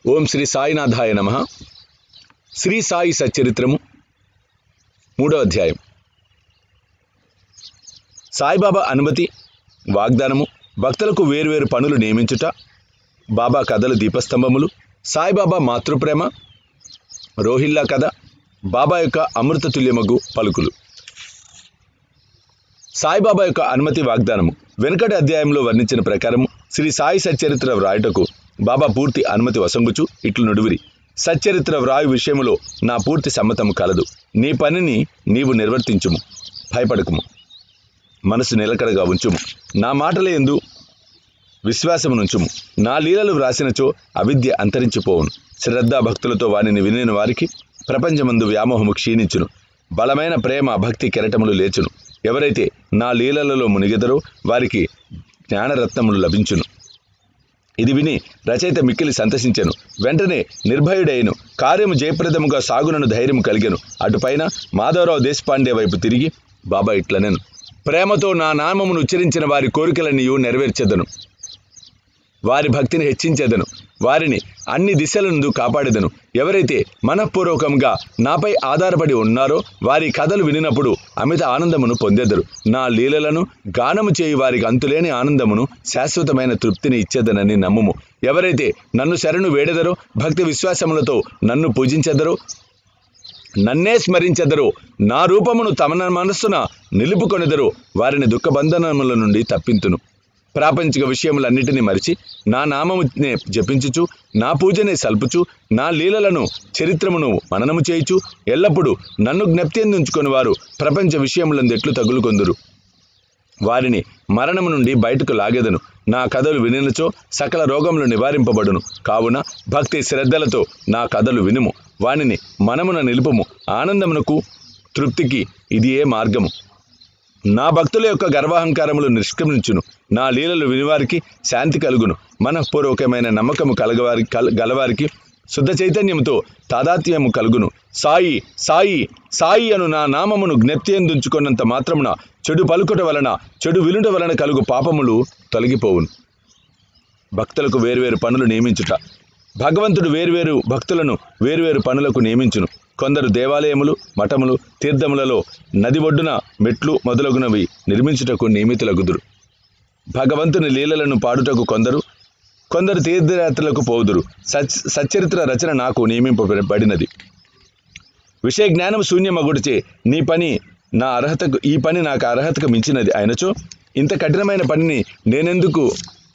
ఓం శ్రీ సాయినాథాయ నమ శ్రీ సాయి సచ్చరిత్రము మూడో అధ్యాయం సాయిబాబా అనుమతి వాగ్దానము భక్తులకు వేరువేరు పనులు నియమించుట బాబా కథలు దీపస్తంభములు సాయిబాబా మాతృప్రేమ రోహిల్లా కథ బాబా యొక్క అమృత తుల్యమగు పలుకులు సాయిబాబా యొక్క అనుమతి వాగ్దానము వెనుకటి అధ్యాయంలో వర్ణించిన ప్రకారము శ్రీ సాయి సచ్చరిత్ర వ్రాయుటకు బాబా పూర్తి అనుమతి వసంగుచు ఇట్లు నుడివిరి సచ్చరిత్ర వ్రాయు విషయములో నా పూర్తి సమ్మతము కలదు నీ పనిని నీవు నిర్వర్తించుము భయపడకుము మనసు నిలకడగా ఉంచుము నా మాటల ఎందు విశ్వాసమునుంచుము నా లీలలు వ్రాసినచో అవిద్య అంతరించిపోవును శ్రద్ధా భక్తులతో వానిని వినిన వారికి ప్రపంచమందు వ్యామోహము క్షీణించును బలమైన ప్రేమ భక్తి కెరటములు లేచును ఎవరైతే నా లీలలలో మునిగెదరో వారికి జ్ఞానరత్నములు లభించును ఇది విని రచయిత మిక్కిలి సంతసించెను వెంటనే నిర్భయుడైను కార్యము జయప్రదముగా సాగునను ధైర్యం కలిగెను అటుపైన మాధవరావు దేశపాండే వైపు తిరిగి బాబా ఇట్లనెను ప్రేమతో నా నామమును ఉచ్చరించిన వారి కోరికలన్నీయు నెరవేర్చెదను వారి భక్తిని హెచ్చించెదను వారిని అన్ని దిశలందు కాపాడెదను ఎవరైతే మనఃపూర్వకంగా నాపై ఆధారపడి ఉన్నారో వారి కథలు వినినప్పుడు అమిత ఆనందమును పొందెదరు నా లీలలను గానము చేయి వారికి అంతులేని ఆనందమును శాశ్వతమైన తృప్తిని ఇచ్చేదనని నమ్ముము ఎవరైతే నన్ను శరణు వేడెదరో భక్తి విశ్వాసములతో నన్ను పూజించెదరో నన్నే స్మరించెదరో నా రూపమును తమ మనస్సున నిలుపుకొనెదరో వారిని దుఃఖబంధనముల నుండి తప్పింతును ప్రాపంచిక విషయములన్నిటినీ మరిచి నా నామమునే జపించుచు నా పూజనే సల్పుచు నా లీలలను చరిత్రమును మననము చేయుచు ఎల్లప్పుడూ నన్ను జ్ఞప్తిందుకొని వారు ప్రపంచ విషయములందు ఎట్లు తగులుకొందురు వారిని మరణము నుండి బయటకు లాగెదను నా కథలు వినినచో సకల రోగములు నివారింపబడును కావున భక్తి శ్రద్ధలతో నా కథలు వినుము వానిని మనమున నిలుపుము ఆనందమునకు తృప్తికి ఇది ఏ మార్గము నా భక్తుల యొక్క గర్వాహంకారములు నిష్క్రమించును నా లీలలు వినివారికి శాంతి కలుగును మనఃపూర్వకమైన నమ్మకము కలగవారి కల గలవారికి శుద్ధ చైతన్యముతో తాదాత్మ్యము కలుగును సాయి సాయి సాయి అను నా నామమును జ్ఞప్తియందుంచుకున్నంత మాత్రమున చెడు పలుకుట వలన చెడు వినుట వలన కలుగు పాపములు తొలగిపోవును భక్తులకు వేరువేరు పనులు నియమించుట భగవంతుడు వేరువేరు భక్తులను వేరువేరు పనులకు నియమించును కొందరు దేవాలయములు మఠములు తీర్థములలో నది ఒడ్డున మెట్లు మొదలగునవి నిర్మించుటకు నియమితులగుదురు భగవంతుని లీలలను పాడుటకు కొందరు కొందరు తీర్థయాత్రలకు పోదురు సచ్ సచ్చరిత్ర రచన నాకు నియమింపబడినది విషయ జ్ఞానం శూన్యమగుడిచే నీ పని నా అర్హతకు ఈ పని నాకు అర్హతకు మించినది అయినచో ఇంత కఠినమైన పనిని నేనెందుకు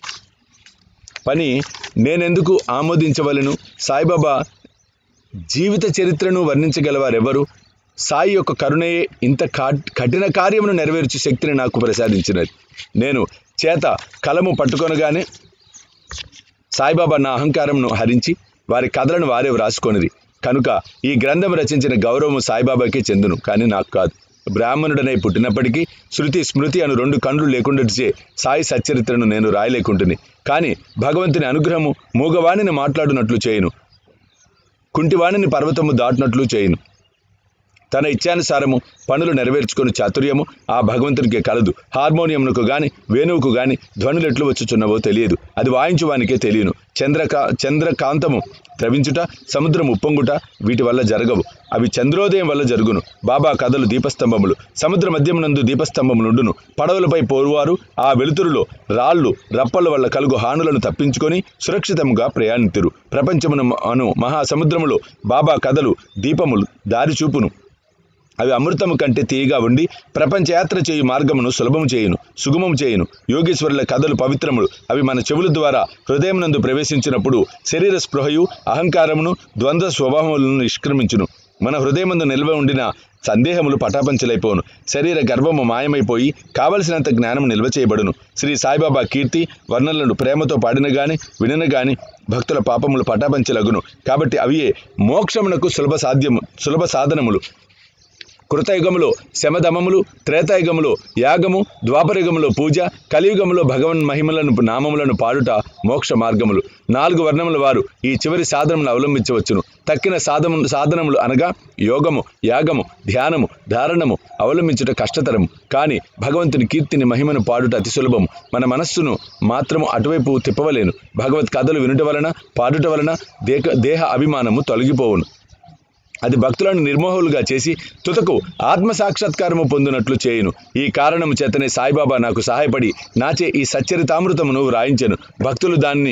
పని నేనెందుకు ఆమోదించవలను సాయిబాబా జీవిత చరిత్రను వర్ణించగలవారెవరు సాయి యొక్క కరుణయే ఇంత కా- కఠిన కార్యమును నెరవేర్చు శక్తిని నాకు ప్రసాదించినది నేను చేత కలము పట్టుకొనగానే సాయిబాబా నా అహంకారంను హరించి వారి కథలను వారే వ్రాసుకొనిది కనుక ఈ గ్రంథం రచించిన గౌరవము సాయిబాబాకే చెందును కానీ నాకు కాదు బ్రాహ్మణుడనై పుట్టినప్పటికీ శృతి స్మృతి అను రెండు కండ్లు లేకుండాచే సాయి సచ్చరిత్రను నేను రాయలేకుంటుని కానీ భగవంతుని అనుగ్రహము మూగవాణిని మాట్లాడునట్లు చేయును కుంటివాణిని పర్వతము దాటినట్లు చేయును తన ఇచ్చానుసారము పనులు నెరవేర్చుకుని చాతుర్యము ఆ భగవంతునికి కలదు హార్మోనియంకు గాని వేణువుకు గాని ధ్వనులు ఎట్లు వచ్చుచున్నవో తెలియదు అది వాయించువానికే తెలియను చంద్రకా చంద్రకాంతము ద్రవించుట సముద్రం ఉప్పొంగుట వీటి వల్ల జరగవు అవి చంద్రోదయం వల్ల జరుగును బాబా కథలు దీపస్తంభములు సముద్ర మధ్యమునందు దీపస్తంభములుండును పడవలపై పోరువారు ఆ వెలుతురులో రాళ్ళు రప్పల వల్ల కలుగు హానులను తప్పించుకొని సురక్షితంగా ప్రయాణితురు ప్రపంచమును అను మహాసముద్రములో బాబా కథలు దీపములు దారి చూపును అవి అమృతము కంటే తీయగా ఉండి ప్రపంచయాత్ర చేయు మార్గమును సులభము చేయును సుగమము చేయును యోగేశ్వరుల కథలు పవిత్రములు అవి మన చెవుల ద్వారా హృదయమునందు ప్రవేశించినప్పుడు శరీర స్పృహయు అహంకారమును ద్వంద్వ స్వభావములను నిష్క్రమించును మన హృదయమందు నిల్వ ఉండిన సందేహములు పటాపంచలైపోను శరీర గర్వము మాయమైపోయి కావలసినంత జ్ఞానం నిల్వ చేయబడును శ్రీ సాయిబాబా కీర్తి వర్ణనలను ప్రేమతో పాడిన గాని వినన గాని భక్తుల పాపములు పటాపంచలగును కాబట్టి అవియే మోక్షమునకు సులభ సాధ్యము సులభ సాధనములు కృతయుగములో శమధమములు త్రేతాయుగములో యాగము ద్వాపరయుగములో పూజ కలియుగములో భగవన్ మహిమలను నామములను పాడుట మోక్ష మార్గములు నాలుగు వర్ణముల వారు ఈ చివరి సాధనములు అవలంబించవచ్చును తక్కిన సాధము సాధనములు అనగా యోగము యాగము ధ్యానము ధారణము అవలంబించుట కష్టతరము కానీ భగవంతుని కీర్తిని మహిమను పాడుట అతి సులభము మన మనస్సును మాత్రము అటువైపు తిప్పవలేను భగవత్ కథలు వినుట వలన పాడుట వలన దేహ దేహ అభిమానము తొలగిపోవును అది భక్తులను నిర్మోహులుగా చేసి తుతకు ఆత్మ సాక్షాత్కారము పొందినట్లు చేయును ఈ కారణము చేతనే సాయిబాబా నాకు సహాయపడి నాచే ఈ సచ్చరితామృతమును వ్రాయించెను భక్తులు దాన్ని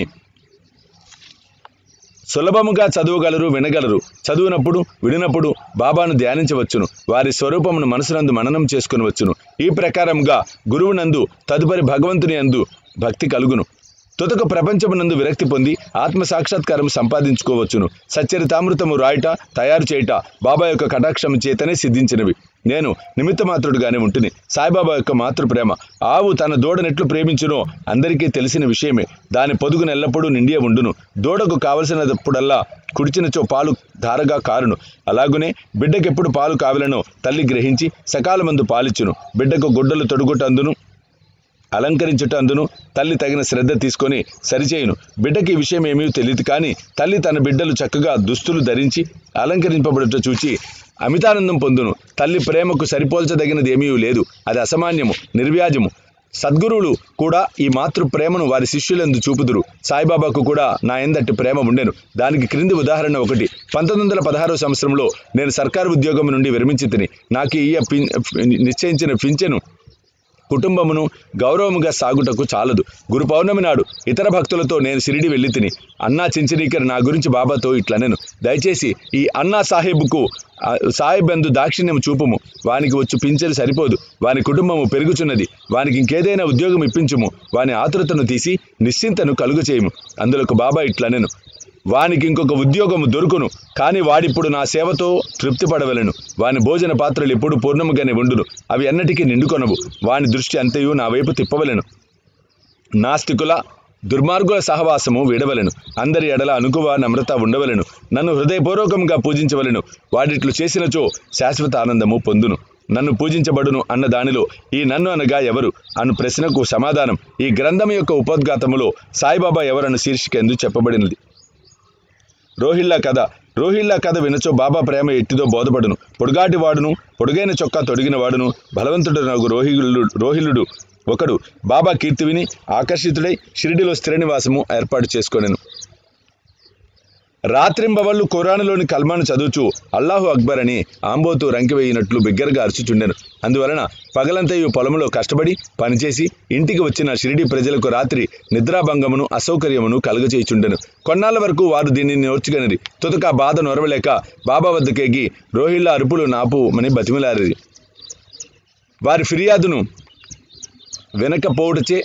సులభముగా చదవగలరు వినగలరు చదువునప్పుడు విడినప్పుడు బాబాను ధ్యానించవచ్చును వారి స్వరూపమును మనసునందు మననం చేసుకునవచ్చును ఈ ప్రకారముగా గురువునందు తదుపరి భగవంతుని అందు భక్తి కలుగును తుతకు ప్రపంచమునందు విరక్తి పొంది ఆత్మ సాక్షాత్కారం సంపాదించుకోవచ్చును సచ్చరితామృతము రాయుట తయారు చేయుట బాబా యొక్క కటాక్షము చేతనే సిద్ధించినవి నేను నిమిత్తమాత్రుడుగానే ఉంటుని సాయిబాబా యొక్క మాతృప్రేమ ఆవు తన దూడనెట్లు ప్రేమించునో అందరికీ తెలిసిన విషయమే దాని పొదుగును ఎల్లప్పుడూ నిండియ ఉండును దూడకు కావలసినప్పుడల్లా కుడిచినచో పాలు ధారగా కారును అలాగునే బిడ్డకెప్పుడు పాలు కావలనో తల్లి గ్రహించి సకాలమందు పాలిచ్చును బిడ్డకు గుడ్డలు తొడుగుటందును అలంకరించుటందును తల్లి తగిన శ్రద్ధ తీసుకొని సరిచేయును బిడ్డకి ఈ విషయం ఏమీ తెలియదు కానీ తల్లి తన బిడ్డలు చక్కగా దుస్తులు ధరించి అలంకరింపబడుట చూచి అమితానందం పొందును తల్లి ప్రేమకు సరిపోల్చదగినది ఏమీ లేదు అది అసామాన్యము నిర్వ్యాజము సద్గురువులు కూడా ఈ మాతృ ప్రేమను వారి శిష్యులందు చూపుదురు సాయిబాబాకు కూడా నా ఎందటి ప్రేమ ఉండెను దానికి క్రింది ఉదాహరణ ఒకటి పంతొమ్మిది వందల పదహారో సంవత్సరంలో నేను సర్కారు ఉద్యోగం నుండి విరమించి తిని నాకు ఈ పిన్ నిశ్చయించిన పింఛను కుటుంబమును గౌరవముగా సాగుటకు చాలదు గురు పౌర్ణమి నాడు ఇతర భక్తులతో నేను సిరిడి వెళ్ళి తిని అన్నా చించనీకర్ నా గురించి బాబాతో ఇట్లనెను దయచేసి ఈ అన్నా సాహెబ్కు ఆ, సాహెబ్ అందు దాక్షిణ్యం చూపుము వానికి వచ్చు పింఛలు సరిపోదు వాని కుటుంబము పెరుగుచున్నది వానికి ఇంకేదైనా ఉద్యోగం ఇప్పించుము వాని ఆతురతను తీసి నిశ్చింతను కలుగు చేయము అందులోకి బాబా ఇట్లనెను వానికి ఇంకొక ఉద్యోగము దొరుకును కానీ వాడిప్పుడు నా సేవతో తృప్తి పడవలను వాని భోజన పాత్రలు ఎప్పుడు పూర్ణముగానే ఉండును అవి ఎన్నటికీ నిండుకొనవు వాని దృష్టి అంతయు నా వైపు తిప్పవలెను నాస్తికుల దుర్మార్గుల సహవాసము వీడవలెను అందరి ఎడల అనుకువ నమ్రత ఉండవలెను నన్ను హృదయపూర్వకంగా పూజించవలెను వాడిట్లు చేసినచో శాశ్వత ఆనందము పొందును నన్ను పూజించబడును అన్న దానిలో ఈ నన్ను అనగా ఎవరు అను ప్రశ్నకు సమాధానం ఈ గ్రంథం యొక్క ఉపోద్ఘాతములో సాయిబాబా ఎవరను శీర్షిక ఎందు చెప్పబడినది రోహిల్లా కథ రోహిల్లా కథ వినచో బాబా ప్రేమ ఎట్టిదో బోధపడును పొడుగాటి వాడును పొడుగైన చొక్కా తొడిగిన వాడును బలవంతుడు నాకు రోహిల్లుడు రోహిల్లుడు ఒకడు బాబా కీర్తి విని ఆకర్షితుడై షిరిడిలో స్థిర నివాసము ఏర్పాటు చేసుకొనెను రాత్రింబవళ్ళు ఖురానులోని కల్మాను చదువుచు అల్లాహు అక్బర్ అని ఆంబోతు రంకివేయినట్లు బిగ్గరగా అరుచుచుండెను అందువలన పగలంతయు పొలములో కష్టపడి పనిచేసి ఇంటికి వచ్చిన షిరిడి ప్రజలకు రాత్రి నిద్రాభంగమును అసౌకర్యమును కలుగచేయుచుండెను కొన్నాళ్ళ వరకు వారు దీనిని నోర్చుగనిరి తుదక ఆ బాధ నొరవలేక బాబా వద్దకెగి రోహిల్లా అరుపులు నాపుమని బతిమిలారి వారి ఫిర్యాదును వినకపోవటచే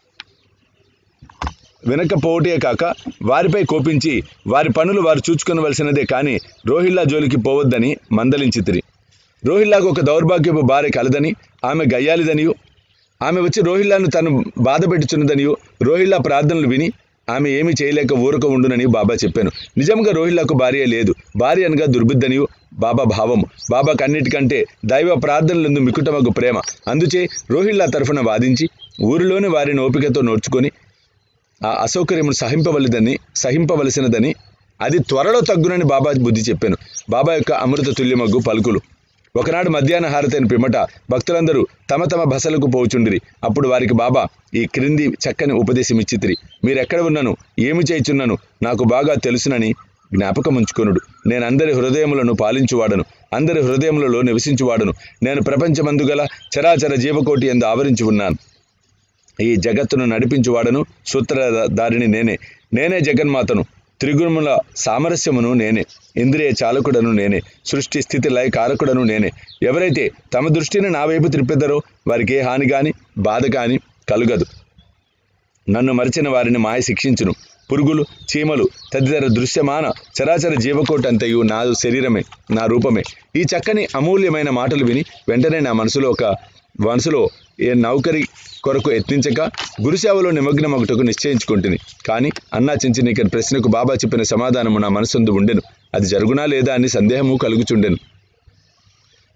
వినకపోవటే కాక వారిపై కోపించి వారి పనులు వారు చూచుకొనవలసినదే కానీ రోహిల్లా జోలికి పోవద్దని మందలించితిరి రోహిల్లాకు ఒక దౌర్భాగ్యపు భార్య కలదని ఆమె గయ్యాలిదనియు ఆమె వచ్చి రోహిల్లాను తను బాధ పెట్టుచున్నదనియు రోహిల్లా ప్రార్థనలు విని ఆమె ఏమీ చేయలేక ఊరక ఉండునని బాబా చెప్పాను నిజంగా రోహిల్లాకు భార్య లేదు భార్య అనగా దుర్బుద్ధనియు బాబా భావము బాబాకు అన్నిటికంటే దైవ ప్రార్థనలందు మికుటమగు ప్రేమ అందుచే రోహిల్లా తరఫున వాదించి ఊరిలోని వారిని ఓపికతో నోర్చుకొని ఆ అసౌకర్యమును సహింపవలదని సహింపవలసినదని అది త్వరలో తగ్గునని బాబా బుద్ధి చెప్పాను బాబా యొక్క అమృత తుల్యమగ్గు పలుకులు ఒకనాడు మధ్యాహ్న హారతైన పిమ్మట భక్తులందరూ తమ తమ బసలకు పోచుండిరి అప్పుడు వారికి బాబా ఈ క్రింది చక్కని ఉపదేశం ఇచ్చితిరి మీరెక్కడ ఉన్నను ఏమి చేయుచున్నను నాకు బాగా తెలుసునని జ్ఞాపకం ఉంచుకొనుడు నేను అందరి హృదయములను పాలించువాడను అందరి హృదయములలో నివసించువాడను నేను ప్రపంచమందు గల చరాచర జీవకోటి ఎందు ఆవరించి ఉన్నాను ఈ జగత్తును నడిపించువాడను సూత్రధారిని నేనే నేనే జగన్మాతను త్రిగుణముల సామరస్యమును నేనే ఇంద్రియ చాలకుడను నేనే సృష్టి స్థితి లయ కారకుడను నేనే ఎవరైతే తమ దృష్టిని నా వైపు త్రిప్పెదరో వారికి ఏ హాని కాని బాధ కాని కలుగదు నన్ను మరిచిన వారిని మాయ శిక్షించును పురుగులు చీమలు తదితర దృశ్యమాన చరాచర జీవకోటి అంతయు నా శరీరమే నా రూపమే ఈ చక్కని అమూల్యమైన మాటలు విని వెంటనే నా మనసులో ఒక మనసులో ఏ నౌకరి కొరకు యత్నించక గురుసేవలో నిమగ్నమగుటకు నిశ్చయించుకుంటుని కానీ అన్నా చించినీకర్ ప్రశ్నకు బాబా చెప్పిన సమాధానము నా మనసందు ఉండెను అది జరుగునా లేదా అని సందేహము కలుగుచుండెను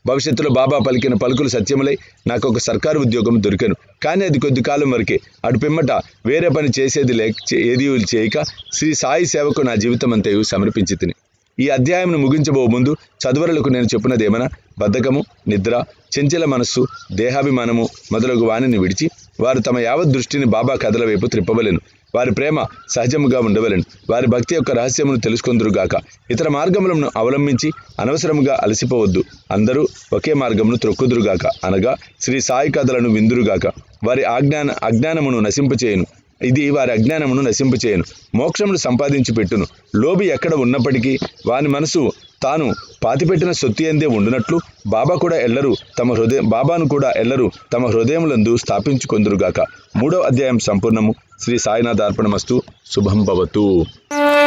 భవిష్యత్తులో బాబా పలికిన పలుకులు సత్యములై నాకు ఒక సర్కారు ఉద్యోగం దొరికెను కానీ అది కొద్ది కాలం వరకే అటు పిమ్మట వేరే పని చేసేది లేక చే- ఏదీ చేయక శ్రీ సాయి సేవకు నా జీవితం అంతయు సమర్పించి తిని ఈ అధ్యాయంను ముగించబో ముందు చదువరులకు నేను చెప్పినదేమనా బద్ధకము నిద్ర చెంచల మనస్సు దేహాభిమానము మొదలగు వాణిని విడిచి వారు తమ యావత్ దృష్టిని బాబా కథల వైపు త్రిప్పవలెను వారి ప్రేమ సహజముగా ఉండవలెను వారి భక్తి యొక్క రహస్యమును తెలుసుకొందురుగాక ఇతర మార్గములను అవలంబించి అనవసరముగా అలసిపోవద్దు అందరూ ఒకే మార్గమును త్రొక్కుదురుగాక అనగా శ్రీ సాయి కథలను విందురుగాక వారి ఆజ్ఞాన అజ్ఞానమును నశింపచేయును ఇది వారి అజ్ఞానమును నశింపచేయను మోక్షమును సంపాదించి పెట్టును లోబి ఎక్కడ ఉన్నప్పటికీ వాని మనసు తాను పాతిపెట్టిన సొత్తి అందే ఉండునట్లు బాబా కూడా ఎల్లరూ తమ హృదయం బాబాను కూడా ఎల్లరూ తమ హృదయములందు స్థాపించుకొందురుగాక మూడవ అధ్యాయం సంపూర్ణము శ్రీ సాయినాథ అర్పణమస్తు శుభం భవతు